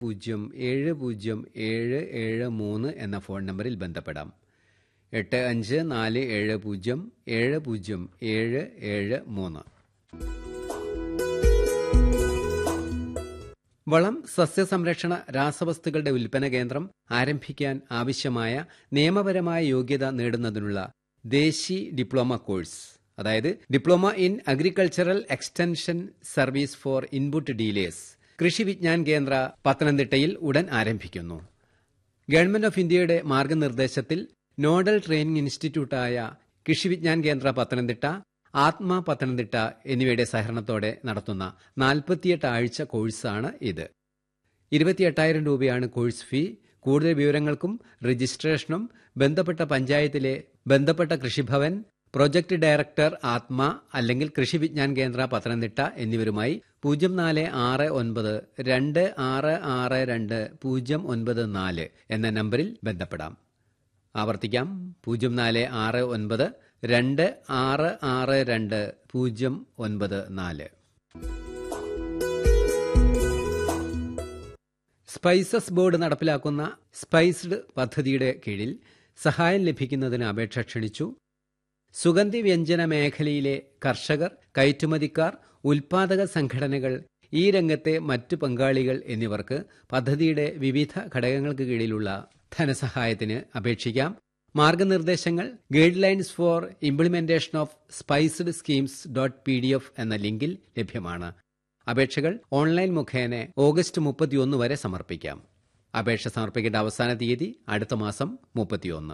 പൂജ്യം ഏഴ് പൂജ്യം ഏഴ് ഏഴ് മൂന്ന് എന്ന ഫോൺ നമ്പറിൽ ബന്ധപ്പെടാം എട്ട് അഞ്ച് നാല് ഏഴ് പൂജ്യം ഏഴ് പൂജ്യം ഏഴ് ഏഴ് മൂന്ന് വളം സസ്യസംരക്ഷണ രാസവസ്തുക്കളുടെ ഉൽപ്പന്ന കേന്ദ്രം ആരംഭിക്കാൻ ആവശ്യമായ നിയമപരമായ യോഗ്യത നേടുന്നതിനുള്ള ദേശി ഡിപ്ലോമ കോഴ്സ് അതായത് diploma in agricultural extension service for input dealers Krishi Vigyan കേന്ദ്ര പത്തനംതിട്ടയിൽ ഉടൻ ആരംഭിക്കുന്നു ഗവൺമെന്റ് ഓഫ് ഇന്ത്യയുടെ മാർഗനിർദ്ദേശത്തിൽ നോഡൽ ട്രെയിനിംഗ് ഇൻസ്റ്റിറ്റ്യൂട്ടായ കൃഷി വിജ്ഞാൻ കേന്ദ്ര പത്തനംതിട്ട ആത്മ പത്തനംതിട്ട എന്നിവയുടെ സഹകരണത്തോടെ നടത്തുന്ന നാൽപ്പത്തിയെട്ട് ആഴ്ച കോഴ്സാണ് ഇത് ഇരുപത്തിയെട്ടായിരം രൂപയാണ് കോഴ്സ് ഫീ കൂടുതൽ വിവരങ്ങൾക്കും രജിസ്ട്രേഷനും ബന്ധപ്പെട്ട പഞ്ചായത്തിലെ ബന്ധപ്പെട്ട കൃഷിഭവൻ പ്രൊജക്ട് ഡയറക്ടർ ആത്മ അല്ലെങ്കിൽ കൃഷി വിജ്ഞാൻ കേന്ദ്ര പത്തനംതിട്ട എന്നിവരുമായി പൂജ്യം നാല് ആറ് ഒൻപത് രണ്ട് ആറ് ആറ് രണ്ട് പൂജ്യം ഒൻപത് നാല് എന്ന നമ്പറിൽ ബന്ധപ്പെടാം ആവർത്തിക്കാം പൂജ്യം നാല് ആറ് ഒൻപത് രണ്ട് ആറ് ആറ് രണ്ട് പൂജ്യം ഒൻപത് നാല് സ്പൈസസ് ബോർഡ് നടപ്പിലാക്കുന്ന സ്പൈസ്ഡ് പദ്ധതിയുടെ കീഴിൽ സഹായം ലഭിക്കുന്നതിന് അപേക്ഷ ക്ഷണിച്ചു സുഗന്ധി വ്യഞ്ജന മേഖലയിലെ കർഷകർ കയറ്റുമതിക്കാർ ഉൽപാദക സംഘടനകൾ ഈ രംഗത്തെ മറ്റു പങ്കാളികൾ എന്നിവർക്ക് പദ്ധതിയുടെ വിവിധ ഘടകങ്ങൾക്ക് കീഴിലുള്ള ധനസഹായത്തിന് അപേക്ഷിക്കാം മാർഗനിർദ്ദേശങ്ങൾ guidelines for implementation of spiced schemes dot P D F എന്ന ലിങ്കിൽ ലഭ്യമാണ് അപേക്ഷകൾ ഓൺലൈൻ മുഖേന ഓഗസ്റ്റ് മുപ്പത്തിയൊന്ന് വരെ സമർപ്പിക്കാം അപേക്ഷ സമർപ്പിക്കേണ്ട അവസാന തീയതി അടുത്ത മാസം മുപ്പത്തിയൊന്ന്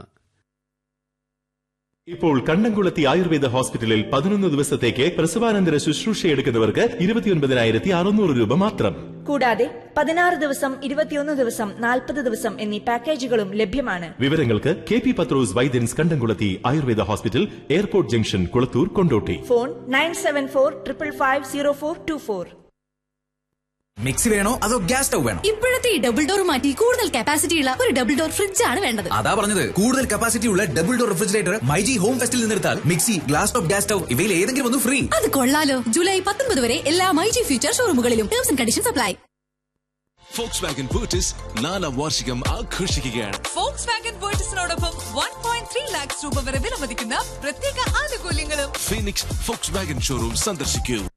ഇപ്പോൾ കണ്ടംകുളത്തി ആയുർവേദ ഹോസ്പിറ്റലിൽ പതിനൊന്ന് ദിവസത്തേക്ക് പ്രസവാനന്തര ശുശ്രൂഷ എടുക്കുന്നവർക്ക് ഇരുപത്തിയൊൻപതിനായിരത്തി അറുന്നൂറ് രൂപ മാത്രം കൂടാതെ പതിനാറ് ദിവസം ഇരുപത്തിയൊന്ന് ദിവസം നാൽപ്പത് ദിവസം എന്നീ പാക്കേജുകളും ലഭ്യമാണ് വിവരങ്ങൾക്ക് K P Pathros Vaidyans Kandamkulathi Ayurveda hospital airport junction Kulathur Kondotty phone nine seven four triple five zero four two four mixie വേണോ അതോ ഗ്യാസ് സ്റ്റൗ വേണോ ഇപ്പോഴത്തെ ഈ ഡബിൾ ഡോർ മാറ്റി കൂടുതൽ കപ്പാസിറ്റി ഉള്ള ഒരു ഡബിൾ ഡോർ ഫ്രിഡ്ജ് ആണ് വേണ്ടത് അതാ പറഞ്ഞത് കൂടുതൽ കപ്പാസിറ്റി ഉള്ള double door refrigerator myG home ഫെസ്റ്റിൽ നിന്നെടുത്താൽ mixie glass top gas stove ഇവയിൽ ഏതെങ്കിലും ഒന്ന് ഫ്രീ അത് കൊള്ളാലോ ജൂലൈ പത്തൊൻപത് വരെ എല്ലാ മൈജി ഫ്യൂച്ചർ ഷോറൂമുകളിലും terms and conditions apply Volkswagen ബൂട്ടിസ് നാലാം വാർഷികം ആഘോഷിക്കുകയാണ് ഫോക്സ് വാഗൻ വേർട്ടസിനോടൊപ്പം വൺ പോയിന്റ് ത്രീ ലാക്സ് രൂപ വരെ വിലമതിക്കുന്ന പ്രത്യേക ആനുകൂല്യങ്ങളും ഫീനിക്സ് ഫോക്സ് വാഗൻ ഷോറൂം സന്ദർശിക്കൂ